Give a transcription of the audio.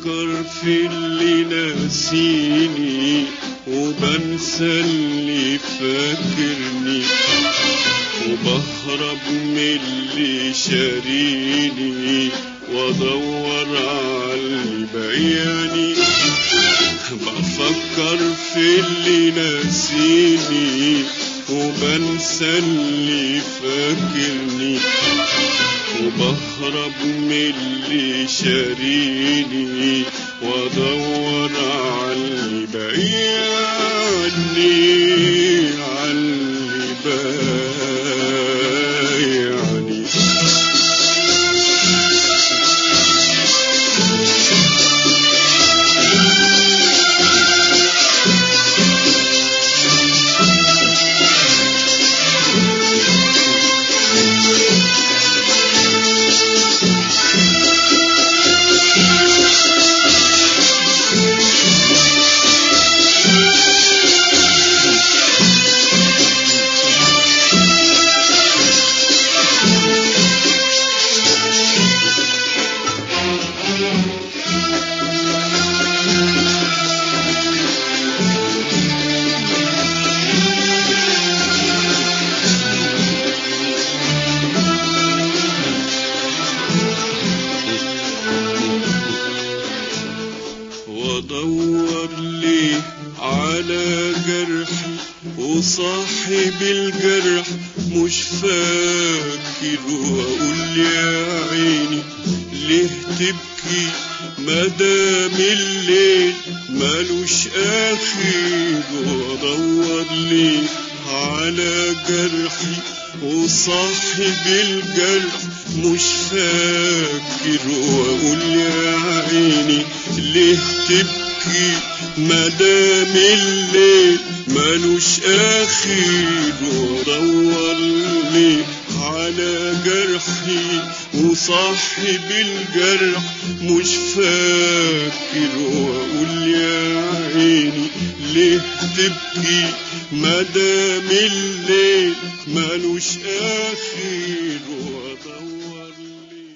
بفكر في اللي ناسيني وبنسى اللي فاكرني وبهرب من اللي شاريني وادور على اللي بياني بفكر في اللي ناسيني وبنسى اللي فاكرني وبهرب من اللي شاريني وادور على اللي بيعني على اللي بايعني وادور لي على جرحي وصاحب الجرح مش فاكر واقول يا عيني ليه تبكي مدام الليل ملوش اخر وادور لي على جرحي وصاحب الجرح مش فاكر واقول يا عيني ليه تبكي مدام الليل ملوش اخر وادور لي على جرحي وصاحب الجرح مش فاكر واقول يا عيني ليه تبكي مدام الليل ملوش اخر